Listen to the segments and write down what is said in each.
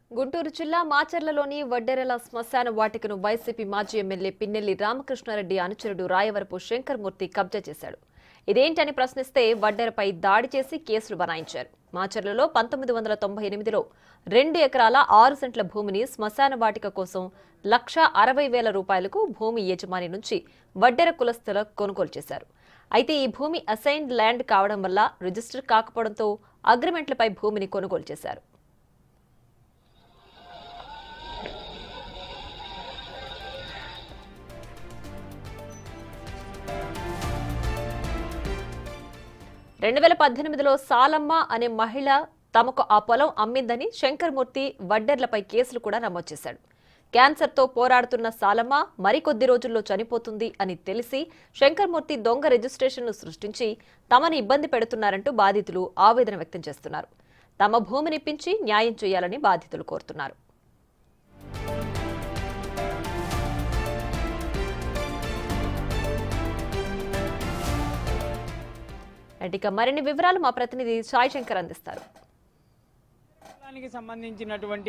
గుంటూరు జిల్లా మాచర్లలోని వడ్డెరల శ్మశాన వాటికను వైసీపీ మాజీ ఎమ్మెల్యే పిన్నెల్లి రామకృష్ణారెడ్డి అనుచరుడు రాయవరపు శంకర్మూర్తి కబ్జా చేశాడు ఇదేంటని ప్రశ్నిస్తే వడ్డెరపై దాడి చేసి కేసులు బనాయించారు మాచర్లలో పంతొమ్మిది వందల తొంభై ఎనిమిదిలో రెండు ఎకరాల ఆరు సెంట్ల భూమిని శ్మశాన వాటిక కోసం లక్ష అరవై వేల రూపాయలకు భూమి యజమాని నుంచి వడ్డెర కులస్తుల కొనుగోలు చేశారు అయితే ఈ భూమి అసైన్డ్ ల్యాండ్ కావడం వల్ల రిజిస్టర్ కాకపోవడంతో అగ్రిమెంట్లపై భూమిని కొనుగోలు చేశారు రెండు వేల పద్దెనిమిదిలో సాలమ్మ అనే మహిళ తమకు ఆ పొలం అమ్మిందని శంకర్మూర్తి వడ్డెర్లపై కేసులు కూడా నమోదు చేశాడు క్యాన్సర్తో పోరాడుతున్న సాలమ్మ మరికొద్ది రోజుల్లో చనిపోతుంది అని తెలిసి శంకర్మూర్తి దొంగ రిజిస్ట్రేషన్ను సృష్టించి తమను ఇబ్బంది పెడుతున్నారంటూ బాధితులు ఆవేదన వ్యక్తం చేస్తున్నారు తమ భూమినిప్పించి న్యాయం చేయాలని బాధితులు కోరుతున్నారు అండ్ ఇక మరిన్ని వివరాలు మా ప్రతినిధి సాయి శంకర్ అందిస్తారు శ్మశానానికి సంబంధించినటువంటి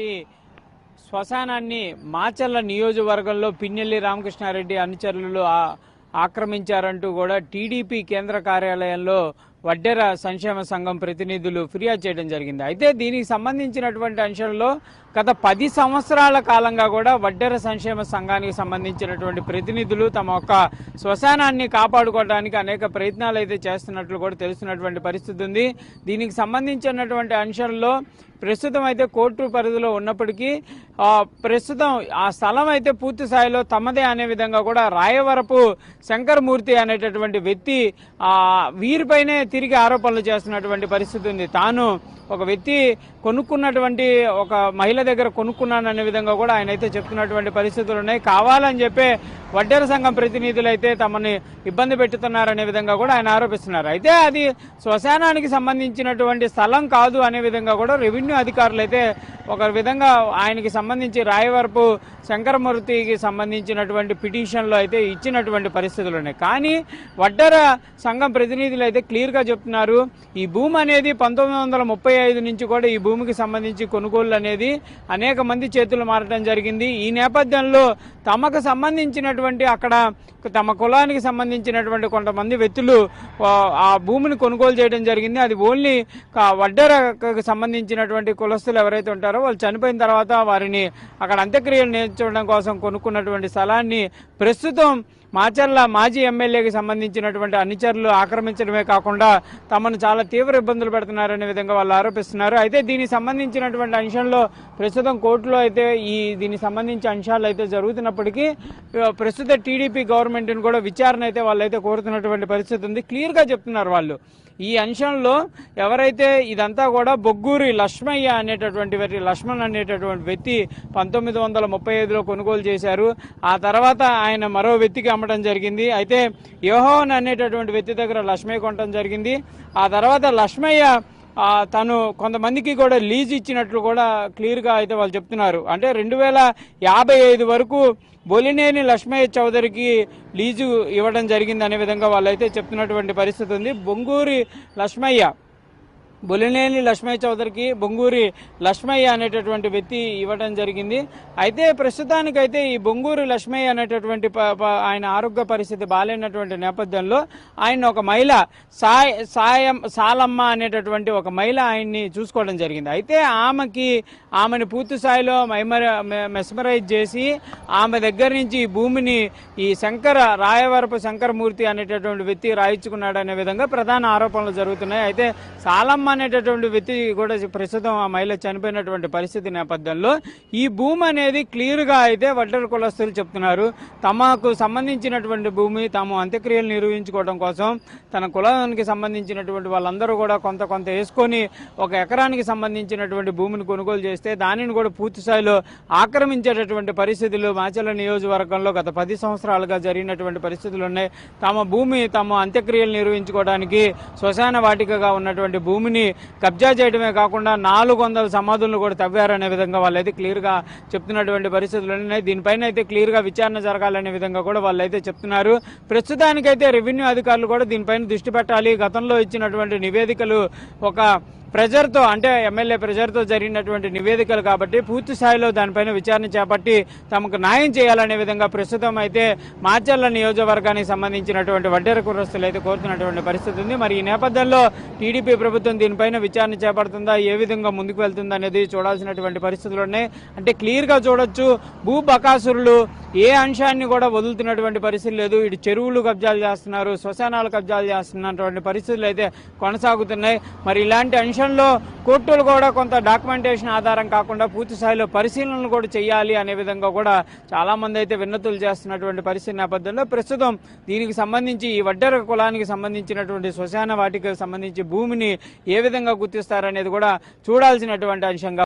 శ్మశానాన్ని మాచర్ల నియోజకవర్గంలో పిన్నెల్లి రామకృష్ణారెడ్డి అనుచరులు ఆ- ఆక్రమించారంటూ కూడా టీడీపీ కేంద్ర కార్యాలయంలో వడ్డెర సంక్షేమ సంఘం ప్రతినిధులు ఫిర్యాదు చేయడం జరిగింది అయితే దీనికి సంబంధించినటువంటి అంశంలో గత పది సంవత్సరాల కాలంగా కూడా వడ్డెర సంక్షేమ సంఘానికి సంబంధించినటువంటి ప్రతినిధులు తమ యొక్క శ్మశానాన్ని కాపాడుకోవడానికి అనేక ప్రయత్నాలు అయితే చేస్తున్నట్లు కూడా తెలుస్తున్నటువంటి పరిస్థితి ఉంది దీనికి సంబంధించినటువంటి అంశంలో ప్రస్తుతం అయితే కోర్టు పరిధిలో ఉన్నప్పటికీ ఆ, ప్రస్తుతం ఆ స్థలం అయితే పూర్తి స్థాయిలో తమదే అనే విధంగా కూడా రాయవరపు శంకరమూర్తి అనేటటువంటి వ్యక్తి ఆ వీరిపైనే తిరిగి ఆరోపణలు చేస్తున్నటువంటి పరిస్థితి ఉంది తాను ఒక వ్యక్తి కొనుక్కున్నటువంటి ఒక మహిళ దగ్గర కొనుక్కున్నాననే విధంగా కూడా ఆయన అయితే చెప్తున్నటువంటి పరిస్థితులు ఉన్నాయి కావాలని చెప్పే వడ్డెర సంఘం ప్రతినిధులు అయితే తమని ఇబ్బంది పెట్టుతున్నారనే విధంగా కూడా ఆయన ఆరోపిస్తున్నారు అయితే అది శ్మశానానికి సంబంధించినటువంటి స్థలం కాదు అనే విధంగా కూడా రెవెన్యూ అధికారులు అయితే ఒక విధంగా ఆయనకి సంబంధించి రాయవరపు శంకరమూర్తికి సంబంధించినటువంటి పిటిషన్లో అయితే ఇచ్చినటువంటి పరిస్థితులు ఉన్నాయి కానీ వడ్డర సంఘం ప్రతినిధులు అయితే క్లియర్గా చెప్తున్నారు ఈ భూమి అనేది పంతొమ్మిది వందల ముప్పై ఐదు నుంచి కూడా ఈ భూమికి సంబంధించి కొనుగోలు అనేది అనేక మంది చేతులు మారటం జరిగింది ఈ నేపథ్యంలో తమకు సంబంధించినటువంటి అక్కడ తమ కులానికి సంబంధించినటువంటి కొంతమంది వ్యక్తులు ఆ, ఆ భూమిని కొనుగోలు చేయడం జరిగింది అది ఓన్లీ క- వడ్డెరకు సంబంధించినటువంటి కులస్తులు ఎవరైతే ఉంటారో వాళ్ళు చనిపోయిన తర్వాత వారిని అక్కడ అంత్యక్రియలు నేర్చుకోవడం కోసం కొనుక్కున్నటువంటి స్థలాన్ని ప్రస్తుతం మాచర్ల మాజీ ఎమ్మెల్యేకి సంబంధించినటువంటి అనుచరులు ఆక్రమించడమే కాకుండా తమను చాలా తీవ్ర ఇబ్బందులు పెడుతున్నారనే విధంగా వాళ్ళు ఆరోపిస్తున్నారు అయితే దీనికి సంబంధించినటువంటి అంశంలో ప్రస్తుతం కోర్టులో అయితే ఈ దీనికి సంబంధించి అంశాలు అయితే జరుగుతున్నప్పటికీ ఆ, ప్రస్తుత టీడీపీ గవర్నమెంట్ని కూడా విచారణ అయితే వాళ్ళైతే కోరుతున్నటువంటి పరిస్థితి ఉంది క్లియర్గా చెప్తున్నారు వాళ్ళు ఈ అంశంలో ఎవరైతే ఇదంతా కూడా బొగ్గూరి లక్ష్మయ్య అనేటటువంటి వ్యక్తి లక్ష్మణ్ అనేటటువంటి వ్యక్తి పంతొమ్మిది వందల ముప్పై ఐదులో కొనుగోలు చేశారు ఆ తర్వాత ఆయన మరో వ్యక్తికి అమ్మడం జరిగింది అయితే యోహోన్ అనేటటువంటి వ్యక్తి దగ్గర లక్ష్మయ్య కొనడం జరిగింది ఆ తర్వాత లక్ష్మయ్య ఆ, తను కొంతమందికి కూడా లీజ్ ఇచ్చినట్లు కూడా క్లియర్గా అయితే వాళ్ళు చెప్తున్నారు అంటే రెండు వేల యాభై ఐదు వరకు బొలినేని లక్ష్మయ్య చౌదరికి లీజు ఇవ్వడం జరిగింది అనే విధంగా వాళ్ళైతే చెప్తున్నటువంటి పరిస్థితి ఉంది బొంగూరి లక్ష్మయ్య బొలినేని లక్ష్మయ్య చౌదరికి బొంగూరి లక్ష్మయ్య అనేటటువంటి వ్యక్తి ఇవ్వడం జరిగింది అయితే ప్రస్తుతానికైతే ఈ బొంగూరి లక్ష్మయ్య అనేటటువంటి ప- ప- ఆయన ఆరోగ్య పరిస్థితి బాగాలేనటువంటి నేపథ్యంలో ఆయన ఒక మహిళ సాయ సాయం సాలమ్మ అనేటటువంటి ఒక మహిళ ఆయన్ని చూసుకోవడం జరిగింది అయితే ఆమెకి ఆమెను పూర్తి స్థాయిలో మైమర మె- మెస్మరైజ్ చేసి ఆమె దగ్గర నుంచి ఈ భూమిని ఈ శంకర రాయవరపు శంకరమూర్తి అనేటటువంటి వ్యక్తి రాయించుకున్నాడు అనే విధంగా ప్రధాన ఆరోపణలు జరుగుతున్నాయి అయితే సాలమ్మ అనేటటువంటి వ్యక్తి కూడా ప్రస్తుతం ఆ మహిళ చనిపోయినటువంటి పరిస్థితి నేపథ్యంలో ఈ భూమి అనేది క్లియర్ గా అయితే వడ్డర కులస్తులు చెప్తున్నారు తమకు సంబంధించినటువంటి భూమి తాము అంత్యక్రియలు నిర్వహించుకోవడం కోసం తన కులానికి సంబంధించినటువంటి వాళ్ళందరూ కూడా కొంత కొంత వేసుకొని ఒక ఎకరానికి సంబంధించినటువంటి భూమిని కొనుగోలు చేస్తే దానిని కూడా పూర్తి స్థాయిలో ఆక్రమించేటటువంటి పరిస్థితులు మాచల నియోజకవర్గంలో గత పది సంవత్సరాలుగా జరిగినటువంటి పరిస్థితులు ఉన్నాయి తమ భూమి తమ అంత్యక్రియలు నిర్వహించుకోవడానికి శ్మశాన వాటికగా ఉన్నటువంటి భూమిని భూమిని కబ్జా చేయడమే కాకుండా నాలుగు వందల సమాధులను కూడా తవ్వారనే విధంగా వాళ్ళైతే క్లియర్గా చెప్తున్నటువంటి పరిస్థితులు ఉన్నాయి దీనిపైన అయితే క్లియర్గా విచారణ జరగాలనే విధంగా కూడా వాళ్ళైతే చెప్తున్నారు ప్రస్తుతానికైతే రెవెన్యూ అధికారులు కూడా దీనిపైన దృష్టి పెట్టాలి గతంలో ఇచ్చినటువంటి నివేదికలు ఒక ప్రెజర్తో అంటే ఎమ్మెల్యే ప్రెజర్తో జరిగినటువంటి నివేదికలు కాబట్టి పూర్తి స్థాయిలో దానిపైన విచారణ చేపట్టి తమకు న్యాయం చేయాలనే విధంగా ప్రస్తుతం అయితే మాచర్ల నియోజకవర్గానికి సంబంధించినటువంటి వడ్డేర కురస్తులు అయితే కోరుతున్నటువంటి పరిస్థితి ఉంది మరి ఈ నేపథ్యంలో టీడీపీ ప్రభుత్వం దీనిపైన విచారణ చేపడుతుందా ఏ విధంగా ముందుకు వెళ్తుందా అనేది చూడాల్సినటువంటి పరిస్థితులు ఉన్నాయి అంటే క్లియర్గా చూడొచ్చు భూ బకాసురులు ఏ అంశాన్ని కూడా వదులుతున్నటువంటి పరిస్థితి లేదు ఇటు చెరువులు కబ్జాలు చేస్తున్నారు శ్మశానాలు కబ్జాలు చేస్తున్నటువంటి పరిస్థితులు అయితే కొనసాగుతున్నాయి మరి ఇలాంటి అంశంలో కోర్టులు కూడా కొంత డాక్యుమెంటేషన్ ఆధారం కాకుండా పూర్తి స్థాయిలో పరిశీలనలు కూడా చేయాలి అనే విధంగా కూడా చాలా మంది అయితే విన్నతులు చేస్తున్నటువంటి పరిస్థితి నేపథ్యంలో ప్రస్తుతం దీనికి సంబంధించి ఈ వడ్డెర కులానికి సంబంధించినటువంటి శ్మశాన వాటికి సంబంధించి భూమిని ఏ విధంగా గుర్తిస్తారనేది కూడా చూడాల్సినటువంటి అంశంగా